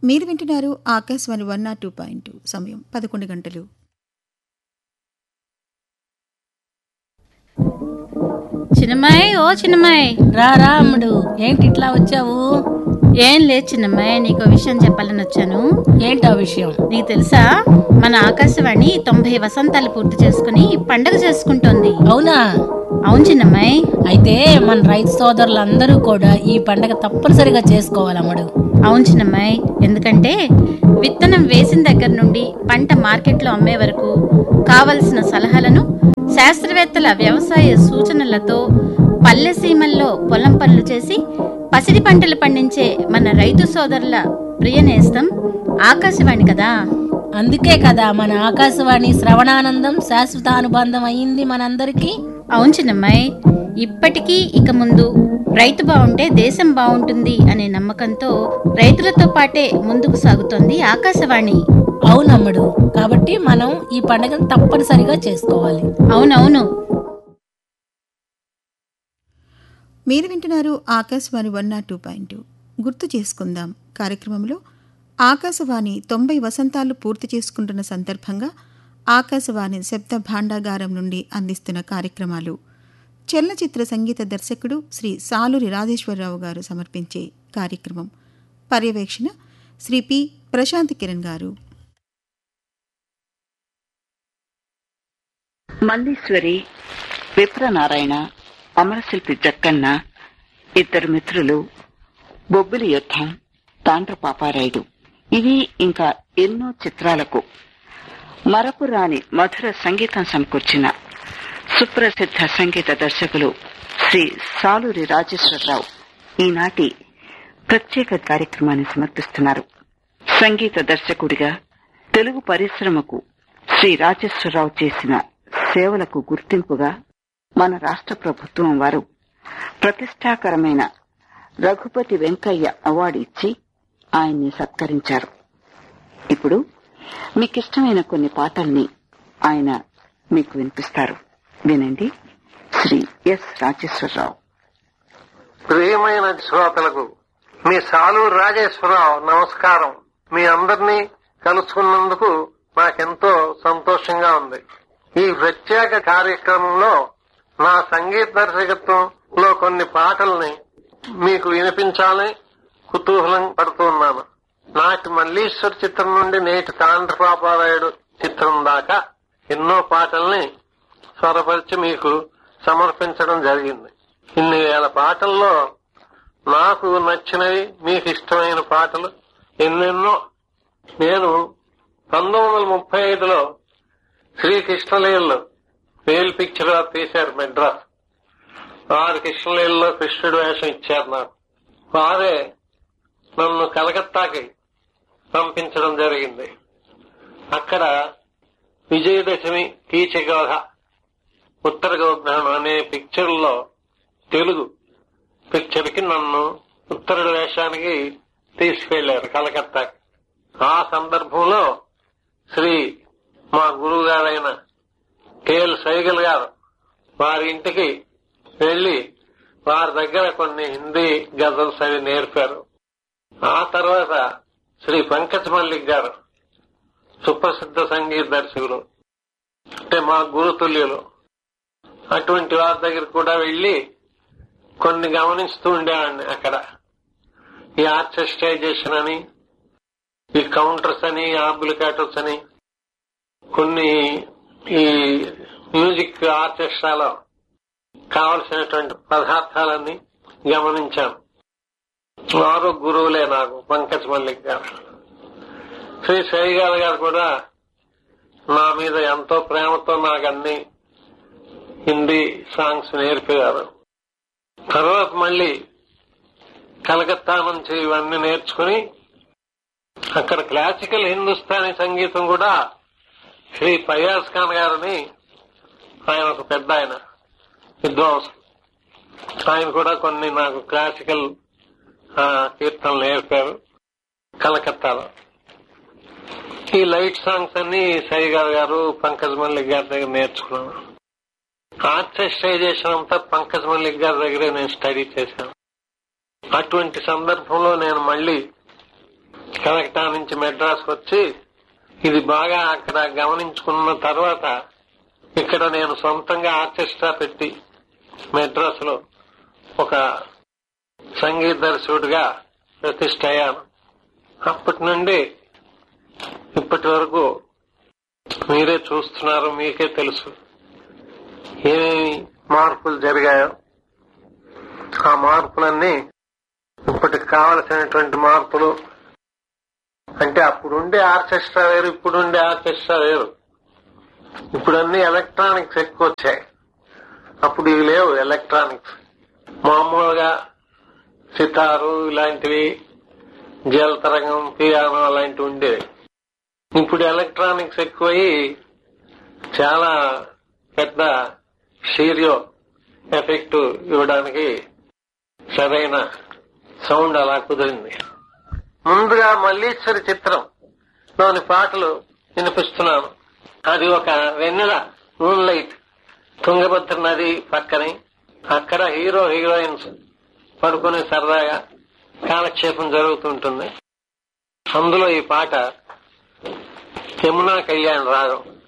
మీరు వింటున్నారు Akashvani one naught two point two సమయం పదకొండు గంటలు చిన్నమ్మాయి ఓ చిన్నమ్మాయి రా రా అమ్ముడు ఏంటి ఇట్లా వచ్చావు ఏం లేదు చిన్నమ్మాయి నీకు విషయం చెప్పాలని వచ్చాను ఏంటా విషయం నీకు తెలుసా మన ఆకాశవాణి తొంభై వసంతాలు పూర్తి చేసుకుని పండగ చేసుకుంటోంది అవునా అవును చిన్నమ్మాయి అయితే మన రైతు సోదరులందరూ కూడా ఈ పండగ తప్పనిసరిగా చేసుకోవాలి అమ్ముడు అవును చిన్నమ్మాయి ఎందుకంటే విత్తనం వేసిన దగ్గర నుండి పంట మార్కెట్లో అమ్మే వరకు కావలసిన సలహాలను శాస్త్రవేత్తల వ్యవసాయ సూచనలతో పల్లె సీమల్లో పొలం పనులు చేసి పసిడి పంటలు పండించే మన రైతు సోదరుల ప్రియనేస్తం ఆకాశవాణి కదా అందుకే కదా మన ఆకాశవాణి శ్రవణానందం శాశ్వత అనుబంధం అయింది మనందరికీ అవును చిన్నమ్మాయి ఇప్పటికీ ఇక ముందు రైతు బాగుంటే దేశం బాగుంటుంది అనే నమ్మకంతో రైతులతో పాటే ముందుకు సాగుతోంది ఆకాశవాణి అవునమ్ముడు కాబట్టి మనం ఈ పండగను తప్పనిసరిగా చేసుకోవాలి అవునవును మీరు వింటున్నారు Akashvani one naught two point two గుర్తు చేసుకుందాం కార్యక్రమంలో ఆకాశవాణి తొంభై వసంతాలు పూర్తి చేసుకుంటున్న సందర్భంగా ఆకాశవాణి శబ్ద భాండాగారం నుండి అందిస్తున్న కార్యక్రమాలు చలనచిత్ర సంగీత దర్శకుడు శ్రీ సాలూరి రాజేశ్వరరావు గారు సమర్పించే కార్యక్రమం పర్యవేక్షణ శ్రీ పి ప్రశాంత్ కిరణ్ గారు మల్లీశ్వరి విప్రనారాయణ అమరశిల్పి జక్కన్న ఇద్దరు మిత్రులు బొబ్బిలి యుద్ధం తాండ్ర పాపారాయుడు ఇవి ఇంకా ఎన్నో చిత్రాలకు మరపురాని మధుర సంగీతం సమకూర్చిన సుప్రసిద్ధ సంగీత దర్శకులు శ్రీ సాలూరి రాజేశ్వరరావు ఈనాటి ప్రత్యేక కార్యక్రమాన్ని సమర్పిస్తున్నారు సంగీత దర్శకుడిగా తెలుగు పరిశ్రమకు శ్రీ రాజేశ్వరరావు చేసిన సేవలకు గుర్తింపుగా మన రాష్ట్ర ప్రభుత్వం వారు ప్రతిష్టాకరమైన రఘుపతి వెంకయ్య అవార్డు ఇచ్చి ఆయన్ని సత్కరించారు ఇప్పుడు మీకిష్టమైన కొన్ని పాటల్ని ఆయన మీకు వినిపిస్తారు వినండి శ్రీ ఎస్ రాజేశ్వరరావు ప్రియమైన శ్రోతలకు మీ సాలు రాజేశ్వరరావు నమస్కారం మీ అందరినీ కలుసుకున్నందుకు నాకెంతో సంతోషంగా ఉంది ఈ ప్రత్యేక కార్యక్రమంలో నా సంగీత దర్శకత్వంలో కొన్ని పాటల్ని మీకు వినిపించాలని కుతూహలం పడుతున్నాను నాటి మల్లీశ్వర్ చిత్రం నుండి నేటి తాండ్ర పాపారాయుడు చిత్రం దాకా ఎన్నో పాటల్ని స్వరపరిచి మీకు సమర్పించడం జరిగింది ఇన్ని వేల పాటల్లో నాకు నచ్చినవి మీకు ఇష్టమైన పాటలు ఎన్నెన్నో నేను పంతొమ్మిది వందల ముప్పై ఐదులో శ్రీకృష్ణలీలలో వేల్ పిక్చర్ తీశారు మెడ్రాస్ వారి కృష్ణలీలలో కృష్ణుడు వేషం ఇచ్చారు నాకు వారే నన్ను కలకత్తాకి పంపించడం జరిగింది అక్కడ విజయదశమి కీచగాథ ఉత్తర గోగ్రహణం అనే పిక్చర్ లో తెలుగు పిక్చర్ కి నన్ను ఉత్తరుడు వేషానికి తీసుకెళ్లారు కలకత్తాకి ఆ సందర్భంలో శ్రీ మా గురువు గారైన కేఎల్ సైగల్ గారు వారి ఇంటికి వెళ్లి వారి దగ్గర కొన్ని హిందీ గజల్స్ అవి నేర్పారు ఆ తర్వాత శ్రీ పంకజ్ మల్లిక్ గారు సుప్రసిద్ధ సంగీత దర్శకులు అంటే మా గురుతుల్యులు అటువంటి వారి దగ్గర కూడా వెళ్లి కొన్ని గమనిస్తూ ఉండేవాడిని అక్కడ ఈ ఆర్కెస్ట్రైజేషన్ అని ఈ కౌంటర్స్ అని ఆంబులికేటర్స్ అని కొన్ని ఈ మ్యూజిక్ ఆర్కెస్ట్రాలో కావలసినటువంటి పదార్థాలన్నీ గమనించాను వారు గురువులే నాకు పంకజ్ మల్లిక్ గారు శ్రీ శ్రీగారు గారు కూడా నా మీద ఎంతో ప్రేమతో నాకు అన్ని హిందీ సాంగ్స్ నేర్పేవారు తర్వాత మళ్ళీ కలకత్తా నుంచి ఇవన్నీ నేర్చుకుని అక్కడ క్లాసికల్ హిందుస్థానీ సంగీతం కూడా శ్రీ ఫయాజ్ ఖాన్ గారని ఆయన ఒక పెద్ద ఆయన విద్వాంసులు ఆయన కూడా కొన్ని నాకు క్లాసికల్ ఆ, కీర్తనలు నేర్పారు కలకత్తాలో ఈ లైట్ సాంగ్స్ అన్ని సైగార్ గారు పంకజ్ మల్లిక్ గారి దగ్గర నేర్చుకున్నాను ఆర్కెస్ట్రైజేషన్ అంతా పంకజ్ మల్లిక్ గారి దగ్గరే నేను స్టడీ చేశాను అటువంటి సందర్భంలో నేను మళ్ళీ కలకటా నుంచి మెడ్రాస్ వచ్చి ఇది బాగా అక్కడ గమనించుకున్న తర్వాత ఇక్కడ నేను సొంతంగా ఆర్కెస్ట్రా పెట్టి మెడ్రాస్ లో ఒక సంగీత దర్శకుడిగా ప్రతిష్ట అయ్యాను అప్పటి నుండి ఇప్పటి వరకు మీరే చూస్తున్నారు మీకే తెలుసు ఏమేమి మార్పులు జరిగాయో ఆ మార్పులన్నీ ఇప్పటికి కావలసినటువంటి మార్పులు అంటే అప్పుడు ఉండే ఆర్కెస్ట్రా వేరు ఇప్పుడు ఉండే ఆర్కెస్ట్రా వేరు ఇప్పుడు అన్ని ఎలక్ట్రానిక్స్ ఎక్కువ వచ్చాయి అప్పుడు ఇవి లేవు ఎలక్ట్రానిక్స్ మామూలుగా సితారు ఇలాంటివి జల తరంగం పియానో అలాంటివి ఉండేవి ఇప్పుడు ఎలక్ట్రానిక్స్ ఎక్కువయి చాలా పెద్ద స్టీరియో ఎఫెక్ట్ ఇవ్వడానికి సరైన సౌండ్ అలా కుదిరింది ముందుగా మల్లీశ్వరి చిత్రం లోని పాటలు వినిపిస్తున్నాను అది ఒక వెన్నెల మూన్ లైట్ తుంగభద్ర నది పక్కనే అక్కడ హీరో హీరోయిన్స్ పడుకుని సరదాగా కాలక్షేపం జరుగుతుంటుంది అందులో ఈ పాట యమునా కళ్యాణ్ రాగం